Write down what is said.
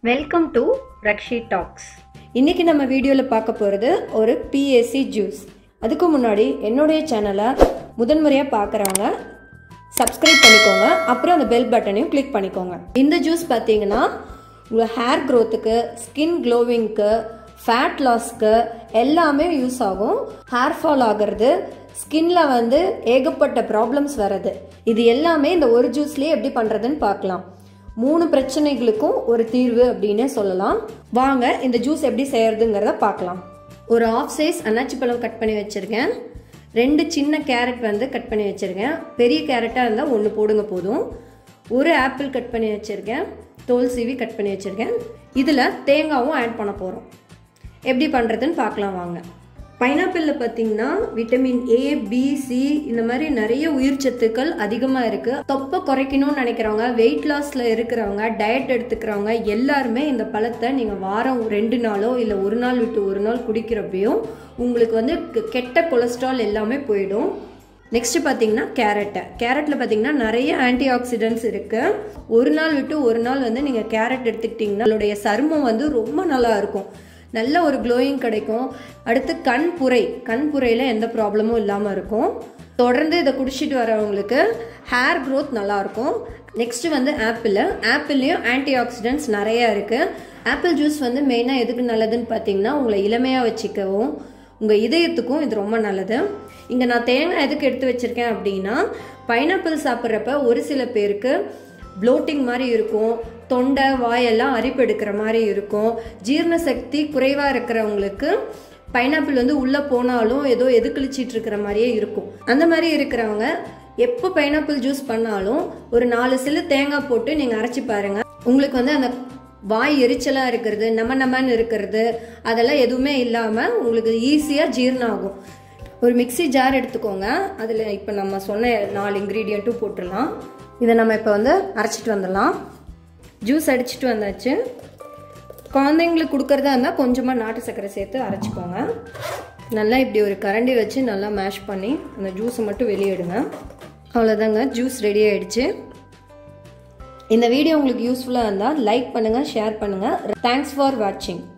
welcome to ரக்ஷி tax இன்னைக்கு நம்ம வீடியோவில் பார்க்க போகிறது ஒரு பிஎஸ்சி ஜூஸ் அதுக்கு முன்னாடி என்னுடைய சேனலை முதன்முறையாக பார்க்குறவங்க சப்ஸ்கிரைப் பண்ணிக்கோங்க அப்புறம் அந்த பெல் பட்டனையும் கிளிக் பண்ணிக்கோங்க இந்த ஜூஸ் பார்த்தீங்கன்னா உங்கள் ஹேர் க்ரோத்துக்கு ஸ்கின் க்ளோவிங்க்கு ஃபேட் லாஸ்க்கு எல்லாமே யூஸ் ஆகும் ஹேர் ஃபால் ஆகிறது ஸ்கின்ல வந்து ஏகப்பட்ட ப்ராப்ளம்ஸ் வர்றது இது எல்லாமே இந்த ஒரு ஜூஸ்லேயே எப்படி பண்ணுறதுன்னு பார்க்கலாம் மூணு பிரச்சனைகளுக்கும் ஒரு தீர்வு அப்படின்னு சொல்லலாம் வாங்க இந்த ஜூஸ் எப்படி செய்யறதுங்கிறத பார்க்கலாம் ஒரு ஆஃப் சைஸ் அன்னாச்சி பழம் கட் பண்ணி வச்சுருக்கேன் ரெண்டு சின்ன கேரட் வந்து கட் பண்ணி வச்சுருக்கேன் பெரிய கேரட்டாக இருந்தால் ஒன்று போடுங்க போதும் ஒரு ஆப்பிள் கட் பண்ணி வச்சுருக்கேன் தோல் சீவி கட் பண்ணி வச்சுருக்கேன் இதில் தேங்காவும் ஆட் பண்ண போகிறோம் எப்படி பண்ணுறதுன்னு பார்க்கலாம் வாங்க பைனாப்பிளில் பார்த்தீங்கன்னா விட்டமின் ஏ பி சி இந்த மாதிரி நிறைய உயிர் சத்துக்கள் அதிகமாக இருக்குது தொப்பை குறைக்கணும்னு நினைக்கிறவங்க வெயிட் லாஸில் இருக்கிறவங்க டயட் எடுத்துக்கிறவங்க எல்லாருமே இந்த பழத்தை நீங்கள் வாரம் ரெண்டு நாளோ இல்லை ஒரு நாள் விட்டு ஒரு நாள் குடிக்கிறப்பையும் உங்களுக்கு வந்து கெ- கெட்ட கொலஸ்ட்ரால் எல்லாமே போயிடும் நெக்ஸ்ட் பார்த்தீங்கன்னா கேரட்டை கேரட்டில் பார்த்தீங்கன்னா நிறைய ஆன்டி ஆக்சிடென்ட்ஸ் இருக்குது ஒரு நாள் விட்டு ஒரு நாள் வந்து நீங்கள் கேரட் எடுத்துக்கிட்டிங்கன்னா உங்களுடைய சருமம் வந்து ரொம்ப நல்லா இருக்கும் நல்ல ஒரு க்ளோயிங் கிடைக்கும் அடுத்து கண் புரை கண் புரையில் எந்த ப்ராப்ளமும் இல்லாமல் இருக்கும் தொடர்ந்து இதை குடிச்சிட்டு வரவங்களுக்கு ஹேர் growth நல்லா இருக்கும் நெக்ஸ்ட் வந்து ஆப்பிள் ஆப்பிள்லேயும் ஆன்டி ஆக்சிடென்ட்ஸ் நிறைய இருக்குது ஆப்பிள் ஜூஸ் வந்து மெயினாக எதுக்கு நல்லதுன்னு பார்த்தீங்கன்னா உங்களை இளமையாக வச்சுக்கவும் உங்கள் இதயத்துக்கும் இது ரொம்ப நல்லது இங்கே நான் தேங்காய் எதுக்கு எடுத்து வச்சிருக்கேன் அப்படின்னா பைனாப்பிள் சாப்பிட்றப்ப ஒரு சில பேருக்கு ப்ளோட்டிங் மாதிரி இருக்கும் தொண்டை வாயெல்லாம் அரிப்பு எடுக்கிற மாதிரி இருக்கும் ஜீரண சக்தி குறைவாக இருக்கிறவங்களுக்கு பைனாப்பிள் வந்து உள்ளே போனாலும் ஏதோ எதுக்கழிச்சிட்டு இருக்கிற மாதிரியே இருக்கும் அந்த மாதிரி இருக்கிறவங்க எப்போ பைனாப்பிள் ஜூஸ் பண்ணாலும் ஒரு நாலு சில்லு தேங்காய் போட்டு நீங்கள் அரைச்சி பாருங்க உங்களுக்கு வந்து அந்த வாய் எரிச்சலாக இருக்கிறது நம்ம நம்மன்னு இருக்கிறது அதெல்லாம் எதுவுமே இல்லாமல் உங்களுக்கு ஈஸியாக ஜீரணம் ஆகும் ஒரு மிக்ஸி ஜார் எடுத்துக்கோங்க அதில் இப்போ நம்ம சொன்ன நாலு இன்க்ரீடியண்ட்டும் போட்டுடலாம் இதை நம்ம இப்போ வந்து அரைச்சிட்டு வந்துடலாம் ஜூஸ் அடிச்சிட்டு வந்தாச்சு குழந்தைங்களுக்கு கொடுக்கறதா இருந்தால் கொஞ்சமாக நாட்டு சர்க்கரை சேர்த்து அரைச்சிக்கோங்க நல்லா இப்படி ஒரு கரண்டி வச்சு நல்லா மேஷ் பண்ணி அந்த ஜூஸை மட்டும் வெளியே எடுங்க அவ்வளோதாங்க ஜூஸ் ரெடி ஆயிடுச்சு இந்த வீடியோ உங்களுக்கு யூஸ்ஃபுல்லாக இருந்தால் லைக் பண்ணுங்கள் ஷேர் பண்ணுங்கள் தேங்க்ஸ் ஃபார் வாட்சிங்